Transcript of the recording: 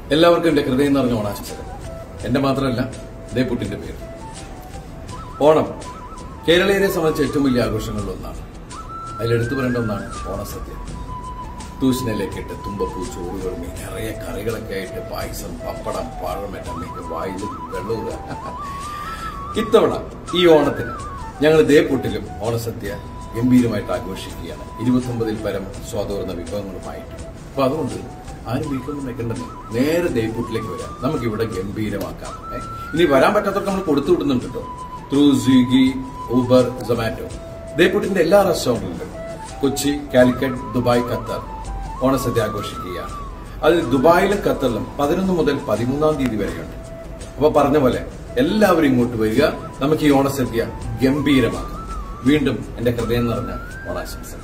എല്ലാവർക്കും എന്റെ ഹൃദയം നിറഞ്ഞ ഓണാശംസകൾ എന്റെ മാത്രമല്ല ദേപ്പുട്ടിന്റെ പേര് ഓണം കേരളീയരെ സംബന്ധിച്ച് ഏറ്റവും വലിയ ആഘോഷങ്ങളിൽ ഒന്നാണ് അതിലെടുത്തു പറയേണ്ട ഒന്നാണ് ഓണസദ്യ തൂശിനിലേക്ക് ഇട്ട് തുമ്പപ്പൂ ചോറുകൾ നിറയെ കറികളൊക്കെ ആയിട്ട് പായസം പപ്പടം പഴമെണ്ണ വായിൽ വെള്ളൂറുക ഇത്തവണ ഈ ഓണത്തിന് ഞങ്ങൾ ദേപ്പുട്ടിലും ഓണസദ്യ ഗംഭീരമായിട്ട് ആഘോഷിക്കുകയാണ് ഇരുപത്തൊമ്പതിൽ പരം സ്വാതൂർന്ന വിഭവങ്ങളുമായിട്ട് അപ്പൊ അതുകൊണ്ട് ആരും വീക്കൊന്നും വെക്കേണ്ടത് നേരെ ദേപ്പുട്ടിലേക്ക് വരാം നമുക്ക് ഇവിടെ ഗംഭീരമാക്കാം ഏ? ഇനി വരാൻ പറ്റാത്തവർക്ക് നമ്മൾ കൊടുത്തു വിടുന്നുണ്ട് കേട്ടോ ത്രൂ സ്വിഗ്ഗി ഊബർ സൊമാറ്റോ ദേപ്പുട്ടിന്റെ എല്ലാ റെസ്റ്റോറന്റിലും കൊച്ചി കാലിക്കറ്റ് ദുബായ് ഖത്തർ ഓണസദ്യ ആഘോഷിക്കുകയാണ് അത് ദുബായിലും ഖത്തറിലും പതിനൊന്ന് മുതൽ പതിമൂന്നാം തീയതി വരെയുണ്ട് അപ്പൊ പറഞ്ഞ പോലെ എല്ലാവരും ഇങ്ങോട്ട് വരിക നമുക്ക് ഈ ഓണസദ്യ ഗംഭീരമാക്കാം വീണ്ടും എന്റെ ഹൃദയം നിറഞ്ഞ ഓണാശംസകൾ